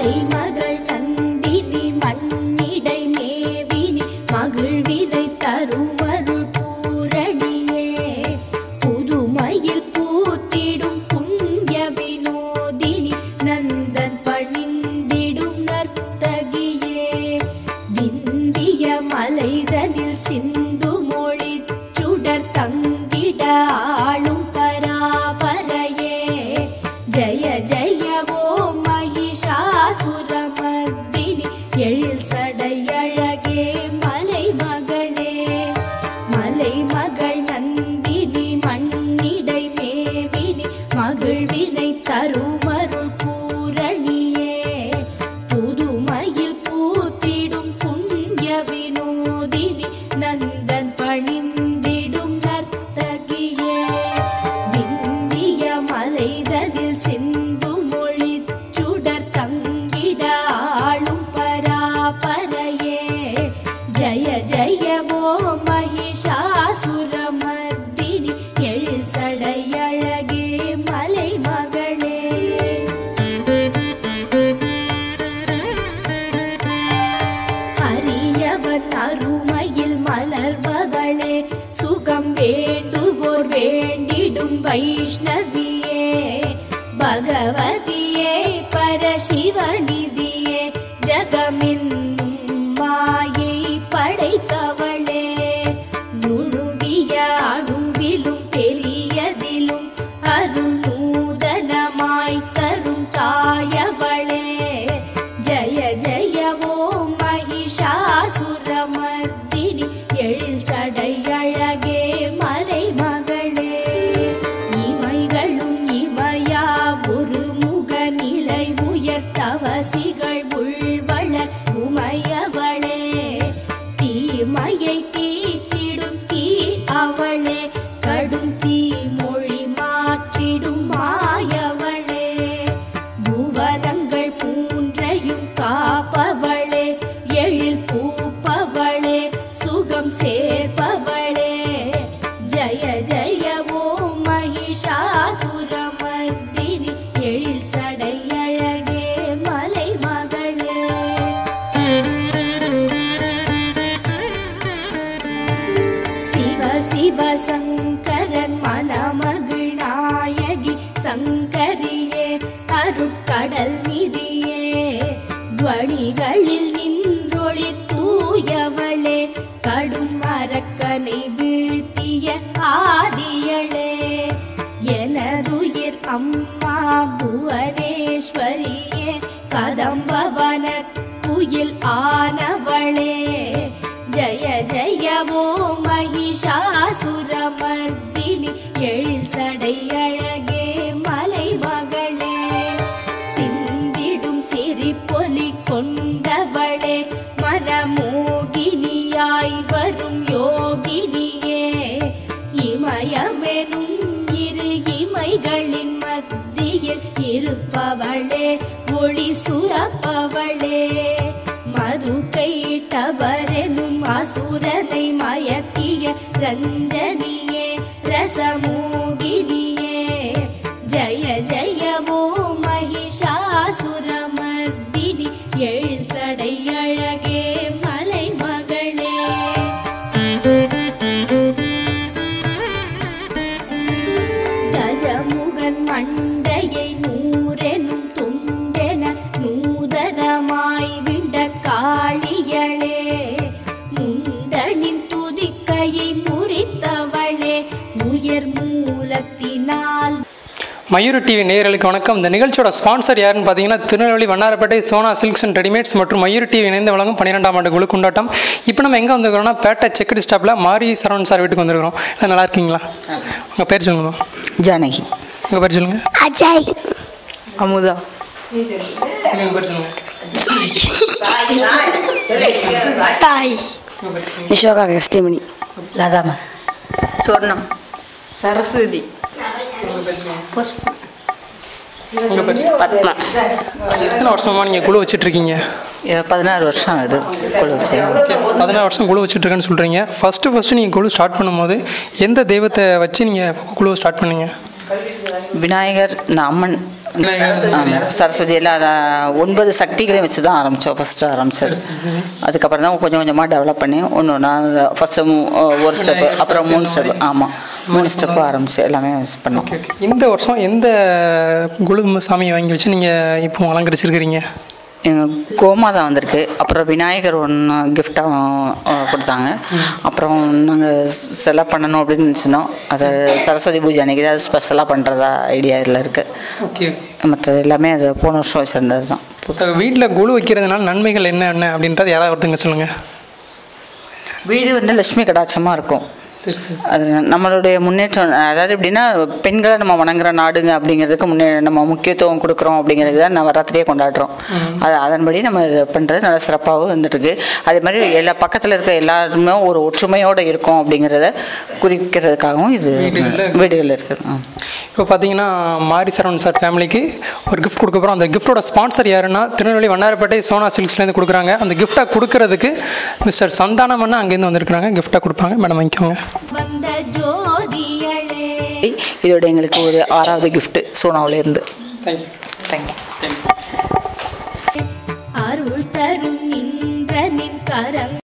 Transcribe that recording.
மலைமகள் நந்தினி மண்ணிடை மேவினி மகிழ்வினை தருமருள் பூரணியே புதுமையில் பூத்திடும் புண்ணிய வினோதினி நந்தன் பணிந்திடும் நர்த்தகியே விந்திய மலைதனில் சிந்து மொழி சுடர் தங்கிட ஆளும் பராபரையே ஜய ஜய ஓ மகிஷாசுரமர்தினி எழில் சடையழகே மலை மகளே மலை மகள் நந்தினி மண்ணிடை மேவினி மகிழ்வினை தருமருள் பூரணியே புதுமையில் பூத்திடும் புண்ணிய வினோதினி நந்தன் பணிந்திடும் நர்த்தகியே விந்திய மலைதனில் சிந்து மொழி சுடர் தங்கிட ஆளும் பராபரையே ஜய ஜய ஓ மகிஷாசுரமர்தினி எழில் சடையழகே மலை மகளே அரியவன் அருமையில் மலர்பவளே சுகம் வேண்டுவோர் வேண்டிடும் வைஷ்ணவியே பகவதியே பரசிவநிதியே ஜகமென்னும் மாயை படைத்தவளே நுணுகிய அணுவிலும் பெரியதிலும் அருள் நூதனமாய் தரும் தாயவளே ஜய ஜய ஓ மகிஷாசுரமர்தினி எழில் சடையழகே மலை மகளே இமைகளும் இமையா ஒரு முக நிலை உயர்த்தவசிகள் உள்வளர் உமையவளே தீமையை தீத்திடும் தீ அவளே கடும் தீ மொழி மாற்றிடும் மாயவளே புவனங்கள் மூன்றையும் காப்பவளே எழில் பூப்பவளே சுகம் சேர்ப்பவளே ஜய ஜய ஓ மகிஷாசுரமர்தினி எழில் சடையழகே மலை மகளே சிவ சிவ சங்கரன் மனமகிழ் நாயகி சங்கரியே அருட்கடல் நிதியே துவணிகளில் நின்றொளி தூயவளே கடும் அரக்கனை வீழ்த்திய ஆதியளே எனதுயிர் அம்மா புவனேஸ்வரியே கதம்பவன குயில் ஆனவளே ஜய ஜய ஓ மகிஷாசுரமர்தினி எழில் சடையழகே மலை மகளே சிந்திடும் சிரிப்பொலி கொண்டவளே மனமோகினியாய் வரும் யோகினியே இமயமெனும் இரு இமைகளின் மத்தியில் இருப்பவளே ஒளி சுரப்பவளே மது கைட்டவரெனும் அசுரனை மயக்கிய ரஞ்சனியே ரசமோகினியே ஜய ஜய ஓ மகிஷாசுரமர்தினி எழில் சடையழகே மலை மகளே கஜமுகன் மண்டையை நூறெனும் துண்டென நூதனமாய் விண்ட காளியளே முண்டனின் துதிக்கையை முறித்தவளே உயர் மூலத்தினால் மயூர் டிவி நேயர்களுக்கு வணக்கம் இந்த நிகழ்ச்சியோட ஸ்பான்சர் யாருன்னு பார்த்தீங்கன்னா Tirunelveli Vannarapettai Sona silks and readymades மற்றும் மயூர் டிவி இணைந்து வழங்கும் பன்னிரெண்டாம் ஆண்டு குழு கொண்டாட்டம் இப்போ நம்ம எங்கே வந்திருக்கிறோம்னா பேட்டை செக்கடி ஸ்டாப்பில் மாரி சரவணன் சார் வீட்டுக்கு வந்திருக்கிறோம் எல்லாம் நல்லா இருக்கீங்களா உங்கள் பேர் சொல்லுங்க ஜானகி உங்கள் பேர் சொல்லுங்கள் அஜய் அமுதா உங்கள் பேர் சொல்லுங்கள் சாய் நிஷோகா கஸ்டிமணி லதாமா சொர்ணம் சரஸ்வதி உங்கள் பேர் சொல்லுங்க. பத்மா எத்தனை வருஷமாக நீங்கள் குழு வச்சிட்ருக்கீங்க இது பதினாறு வருஷம் ஆகுது குழு செய்யணும் பதினாறு வருஷம் குழு வச்சுட்ருக்கேன்னு சொல்கிறீங்க ஃபஸ்ட்டு ஃபஸ்ட்டு நீங்கள் குழு ஸ்டார்ட் பண்ணும்போது எந்த தெய்வத்தை வச்சு நீங்கள் குழுவை ஸ்டார்ட் பண்ணீங்க விநாயகர் இந்த அம்மன் ஆமாம் சரஸ்வதி எல்லாம் அதை ஒன்பது சக்திகளையும் வச்சு தான் ஆரம்பித்தோம் ஃபஸ்ட்டு ஆரம்பிச்சது அதுக்கப்புறம் தான் கொஞ்சம் கொஞ்சமாக டெவலப் பண்ணி ஒன்று ஒன்றா ஃபஸ்ட்டு ஒரு ஸ்டெப்பு அப்புறம் மூணு ஸ்டெப் ஆமாம் மூணு ஸ்டெப்பு ஆரம்பிச்சு எல்லாமே பண்ணோம் ஓகே ஓகே இந்த வருஷம் எந்த குழு சாமியை வாங்கி வச்சு நீங்கள் இப்போ அலங்கரிச்சிருக்கிறீங்க எங்கள் கோமாதா வந்திருக்கு அப்புறம் விநாயகர் ஒன்று கிஃப்டாக கொடுத்தாங்க அப்புறம் நாங்கள் செலவு பண்ணணும் அப்படின்னு நினச்சிருந்தோம் அதை சரஸ்வதி பூஜை அன்றைக்கி அது ஸ்பெஷலாக பண்ணுறதா ஐடியா இதில் இருக்குது ஓகே மற்றது எல்லாமே அது போன வருஷம் வச்சுருந்தது தான் ஓகே வீட்டில் குழு வைக்கிறதுனால நன்மைகள் என்ன என்ன அப்படின்றது யாராவது ஒருத்தங்க சொல்லுங்கள் வீடு வந்து லட்சுமி கடாட்சமாக இருக்கும் சரி சரி அது நம்மளுடைய முன்னேற்றம் அதாவது எப்படின்னா பெண்களை நம்ம வணங்குற நாடுங்க அப்படிங்கிறதுக்கு முன்னே நம்ம முக்கியத்துவம் கொடுக்குறோம் அப்படிங்கிறது தான் நவராத்திரியே கொண்டாடுறோம் அது அதன்படி நம்ம இது பண்ணுறது நல்ல சிறப்பாகவும் இருந்துட்டுருக்கு அதே மாதிரி எல்லா பக்கத்தில் இருக்க எல்லாருமே ஒரு ஒற்றுமையோடு இருக்கும் அப்படிங்கிறத குறிக்கிறதுக்காகவும் இது வீடுகளில் இருக்குது ஆ. இப்போ பார்த்தீங்கன்னா மாரி சரவணன் சார் ஃபேமிலிக்கு ஒரு கிஃப்ட் கொடுக்க போகிறோம் அந்த கிஃப்ட்டோட ஸ்பான்சர் யாருன்னா திருநெல்வேலி வண்ணாரப்பேட்டை சோனா சில்க்ஸ்லேருந்து கொடுக்குறாங்க அந்த கிஃப்ட்டை கொடுக்கறதுக்கு மிஸ்டர் சந்தானம் அண்ணா அங்கேருந்து வந்திருக்கிறாங்க கிஃப்ட்டை கொடுப்பாங்க மேடம் வாங்கிக்கோங்க வந்த ஜோதியளே இதோட எங்களுக்கு ஒரு ஆறாவது கிஃப்ட்டு சோனாவிலேருந்து தேங்க்யூ தேங்க்யூ அருள் தரும் நின்ற நின் கரம்